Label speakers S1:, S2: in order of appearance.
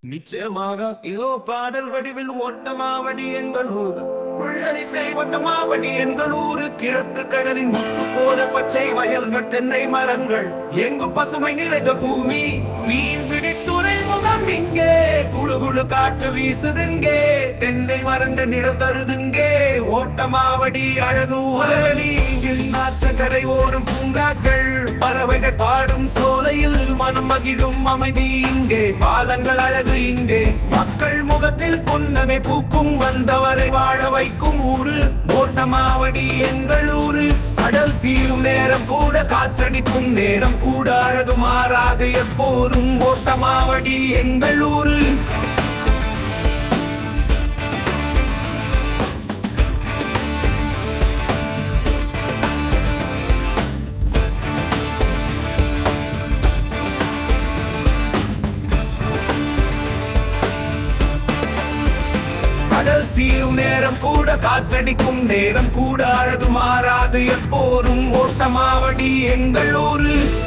S1: நிச்சயமாக இதோ பாடல் வடிவில் ஓட்டமாவடி எங்கள் ஊர் புள்ளரிசை ஓட்டமாவடி எங்கள் ஊரு கிழக்கு கடலின் முத்து போல பச்சை வயல்கள் தென்னை மரங்கள் எங்கு பசுமை நிறைந்த பூமி மீன் பிடி துறைமுகம் இங்கே குழு குழு காற்று வீசுதுங்கே தென்னை மரங்கள் நிழல் தருதுங்கே ஓட்டமாவடி அழகு உலகலி நாற்று கரை ஓடும் பூங்காக்கள் பறவைகள் பாடும் சோலையில் மனம் மகிழும் அமைதி இங்கே பாலங்கள் அழகு இங்கே மக்கள் முகத்தில் புன்னகை பூக்கும் வந்தவரை வாழ வைக்கும் ஊரு ஓட்டமாவடி எங்கள் ஊரு கடல் சீரும் நேரம் கூட காற்றடிக்கும் நேரம் கூட அழகு மாறாது எப்போதும் ஓட்டமாவடி எங்கள் ஊரு கடல் சீரும் நேரம் கூட காற்றடிக்கும் நேரம் கூட அழகு மாறாது எப்போதும் ஓட்டமாவடி எங்கள் ஊரு